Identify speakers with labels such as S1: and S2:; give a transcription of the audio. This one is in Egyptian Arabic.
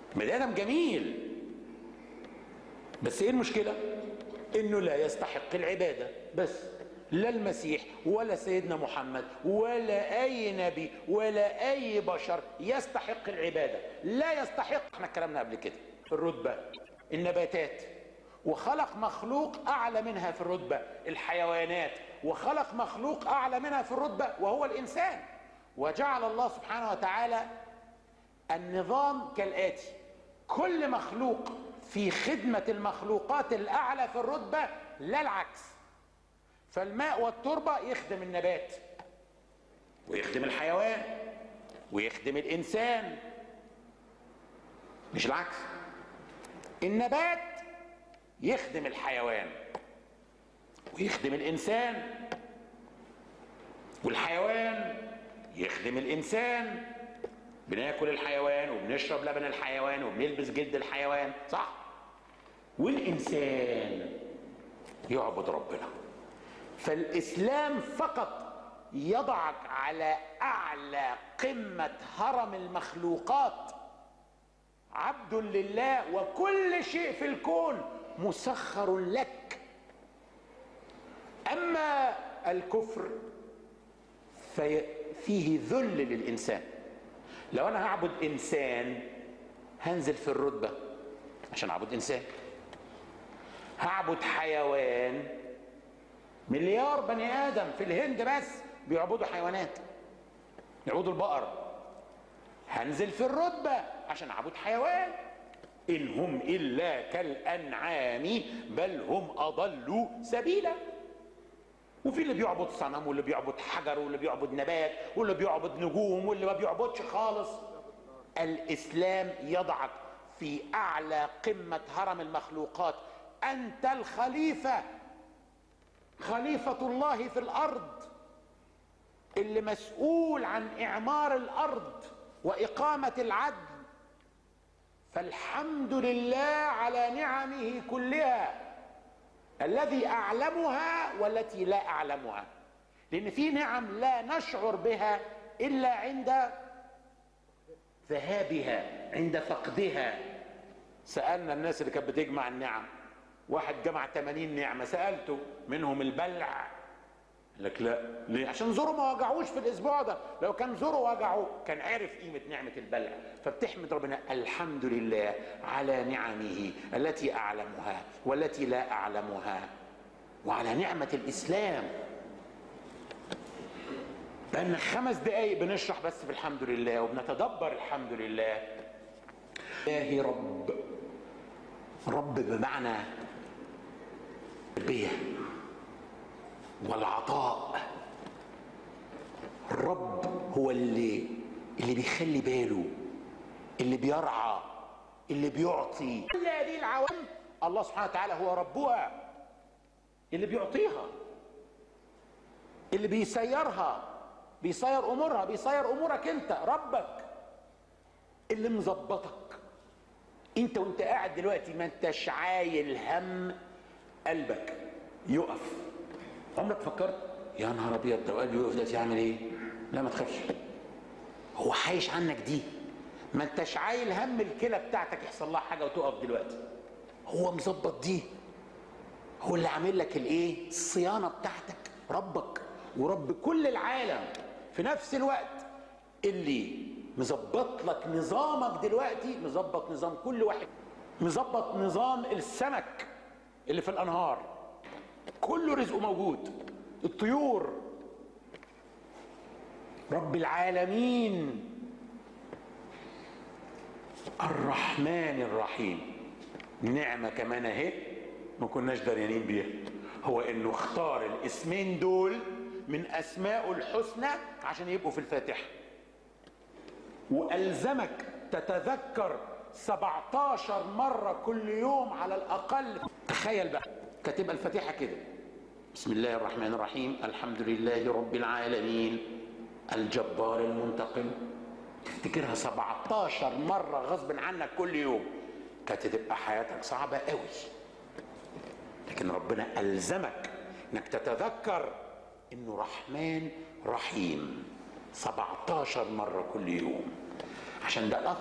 S1: بني ادم جميل بس ايه المشكله انه لا يستحق العباده بس لا المسيح ولا سيدنا محمد ولا اي نبي ولا اي بشر يستحق العباده لا يستحق احنا اتكلمنا قبل كده في الرتبه النباتات وخلق مخلوق اعلى منها في الرتبه الحيوانات وخلق مخلوق اعلى منها في الرتبه وهو الانسان وجعل الله سبحانه وتعالى النظام كالاتي كل مخلوق في خدمه المخلوقات الاعلى في الرتبه لا العكس فالماء والتربه يخدم النبات ويخدم الحيوان ويخدم الانسان مش العكس النبات يخدم الحيوان ويخدم الانسان والحيوان يخدم الانسان بناكل الحيوان وبنشرب لبن الحيوان وبنلبس جلد الحيوان صح والانسان يعبد ربنا فالاسلام فقط يضعك على اعلى قمه هرم المخلوقات عبد لله وكل شيء في الكون مسخر لك اما الكفر فيه ذل للانسان لو انا هعبد انسان هنزل في الرتبه عشان اعبد انسان هعبد حيوان مليار بني ادم في الهند بس بيعبدوا حيوانات يعبدوا البقر هنزل في الرتبه عشان اعبد حيوان ان هم الا كالانعام بل هم اضلوا سبيلا وفي اللي بيعبد صنم واللي بيعبد حجر واللي بيعبد نبات واللي بيعبد نجوم واللي ما بيعبدش خالص الاسلام يضعك في اعلى قمه هرم المخلوقات انت الخليفه خليفه الله في الارض اللي مسؤول عن اعمار الارض واقامه العدل فالحمد لله على نعمه كلها الذي اعلمها والتي لا اعلمها لان في نعم لا نشعر بها الا عند ذهابها عند فقدها سالنا الناس اللي كانت بتجمع النعم واحد جمع 80 نعمه سالته منهم البلع لك لا ليه عشان زوره ما وجعوش في الاسبوع ده لو كان زوره وجعه كان عارف قيمه نعمه البلع فبتحمد ربنا الحمد لله على نعمه التي اعلمها والتي لا اعلمها وعلى نعمه الاسلام بقالنا خمس دقايق بنشرح بس في الحمد لله وبنتدبر الحمد لله الله رب رب بمعنى التربيه والعطاء الرب هو اللي اللي بيخلي باله اللي بيرعى اللي بيعطي كل هذه العوامل الله سبحانه وتعالى هو ربها اللي بيعطيها اللي بيسيرها بيسير امورها بيسير امورك انت ربك اللي مظبطك انت وانت قاعد دلوقتي ما انتش عايل هم قلبك يقف عمرك فكرت يا نهار ابيض لو قلبي يقف دلوقتي هعمل ايه؟ لا ما تخافش هو حايش عنك دي ما انتش عايل هم الكلى بتاعتك يحصل لها حاجه وتقف دلوقتي هو مظبط دي هو اللي عامل لك الايه؟ الصيانه بتاعتك ربك ورب كل العالم في نفس الوقت اللي مظبط لك نظامك دلوقتي مظبط نظام كل واحد مظبط نظام السمك اللي في الانهار كله رزقه موجود الطيور رب العالمين الرحمن الرحيم نعمة كمان اهي ما كناش داريانين بيها هو انه اختار الاسمين دول من اسماء الحسنى عشان يبقوا في الفاتحة والزمك تتذكر 17 مرة كل يوم على الاقل تخيل بقى كتبقى الفاتحة كده بسم الله الرحمن الرحيم الحمد لله رب العالمين الجبار المنتقم تفتكرها 17 مرة غصب عنك كل يوم كانت تبقى حياتك صعبة قوي لكن ربنا ألزمك انك تتذكر انه رحمن رحيم 17 مرة كل يوم عشان ده